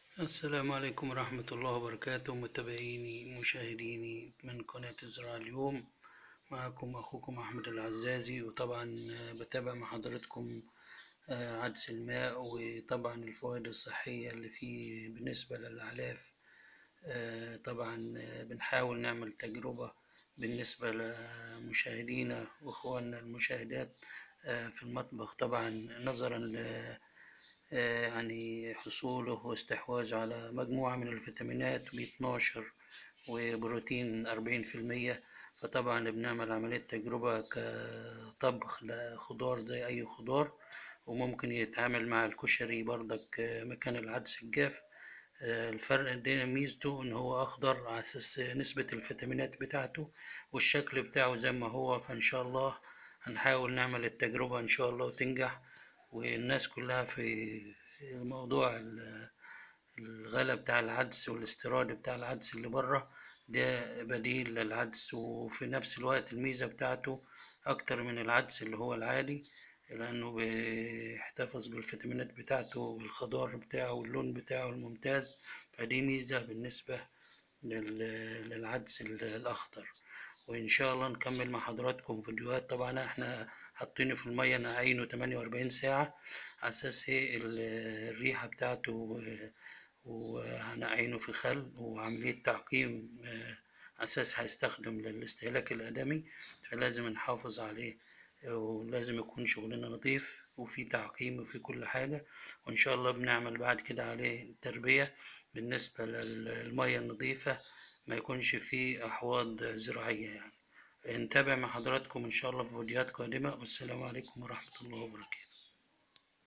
السلام عليكم ورحمة الله وبركاته متابعيني مشاهديني من قناة الزراعة اليوم معكم أخوكم أحمد العزازي وطبعا بتابع مع حضرتكم عدس الماء وطبعا الفوائد الصحية اللي فيه بالنسبة للأعلاف طبعا بنحاول نعمل تجربة بالنسبة لمشاهدينا وإخواننا المشاهدات في المطبخ طبعا نظرا ل يعني حصوله واستحواذه على مجموعة من الفيتامينات بي 12 وبروتين أربعين في المية فطبعا بنعمل عملية تجربة كطبخ لخضار زي أي خضار وممكن يتعامل مع الكشري برضك مكان العدس الجاف الفرق ده ميزته إن هو أخضر على أساس نسبة الفيتامينات بتاعته والشكل بتاعه زي ما هو فإن شاء الله هنحاول نعمل التجربة إن شاء الله وتنجح والناس كلها في موضوع الغلا بتاع العدس والاستيراد بتاع العدس اللي بره ده بديل للعدس وفي نفس الوقت الميزة بتاعته أكتر من العدس اللي هو العادي لأنه بيحتفظ بالفيتامينات بتاعته والخضار بتاعه واللون بتاعه الممتاز فدي ميزة بالنسبة للعدس الأخضر وإن شاء الله نكمل مع حضراتكم فيديوهات طبعا احنا حاطينه في المية نعينه تمانية وأربعين ساعة على أساس الريحة بتاعته وهنعينه في خل وعملية تعقيم أساس هيستخدم للاستهلاك الآدمي فلازم نحافظ عليه ولازم يكون شغلنا نظيف وفي تعقيم وفي كل حاجة وإن شاء الله بنعمل بعد كده عليه تربية بالنسبة للمية النظيفة ما يكونش فيه أحواض زراعية يعني نتابع مع حضراتكم إن شاء الله في فيديوهات قادمة والسلام عليكم ورحمة الله وبركاته